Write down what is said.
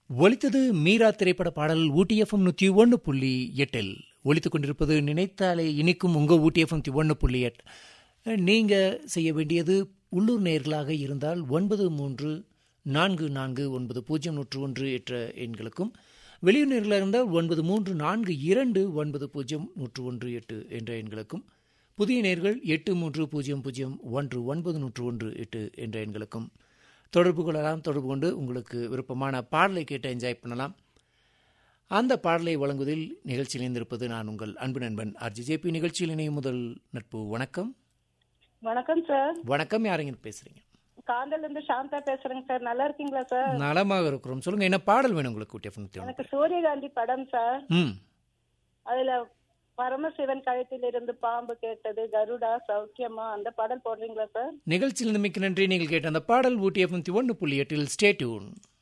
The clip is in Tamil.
ஒலித்தது மீரா திரைப்பட பாடல் ஊட்டி எஃப்எம் நூற்றி ஒன்று புள்ளி எட்டில் ஒலித்துக் கொண்டிருப்பது நினைத்தாலே இனிக்கும் உங்கள் ஊட்டி எஃப்எம் நூற்றி ஒன்று புள்ளி எட் நீங்கள் செய்ய வேண்டியது உள்ளூர் நேர்களாக இருந்தால் ஒன்பது மூன்று நான்கு நான்கு ஒன்பது பூஜ்ஜியம் நூற்று ஒன்று என்ற எண்களுக்கும் வெளியூர் நேர்களாக இருந்தால் ஒன்பது மூன்று நான்கு இரண்டு ஒன்பது பூஜ்ஜியம் நூற்று ஒன்று எட்டு என்ற எண்களுக்கும் புதிய நேர்கள் எட்டு மூன்று பூஜ்ஜியம் பூஜ்ஜியம் ஒன்று ஒன்பது நூற்று ஒன்று எட்டு என்ற எண்களுக்கும் தொடர்பு கொள்ளலாம் தொடர்பு கொண்டு உங்களுக்கு விருப்பமான பாடலை கேட்டு என்ஜாய் பண்ணலாம் அந்த பாடலை வழங்குவதில் நிகழ்ச்சியில் இணைந்திருப்பது நான் உங்கள் அன்பு நண்பன் ஆர்ஜி ஜேபி நிகழ்ச்சியில் இணையும் முதல் நட்பு வணக்கம் வணக்கம் சார் வணக்கம் யாருங்க பேசுறீங்க காந்தல்ல இருந்து சாந்தா பேசுறேங்க சார் நல்லா இருக்கீங்களா சார் நலமாக இருக்கிறோம் சொல்லுங்க என்ன பாடல் வேணும் உங்களுக்கு ஊட்டி எஃப்எம் நூற்றி ஒன்று எனக்கு சூரியகாந்தி படம் சார் ம் அதுல பரமசிவன் கழுத்தில் இருந்து பாம்பு கேட்டது கருடா சௌக்கியமா அந்த பாடல் போடுறீங்களா சார் நிகழ்ச்சியில் மிக்க நன்றி நீங்கள் கேட்ட அந்த பாடல் ஊட்டி எஃப்எம் ஒன்று புள்ளி எட்டில் ஸ்டே டியூன்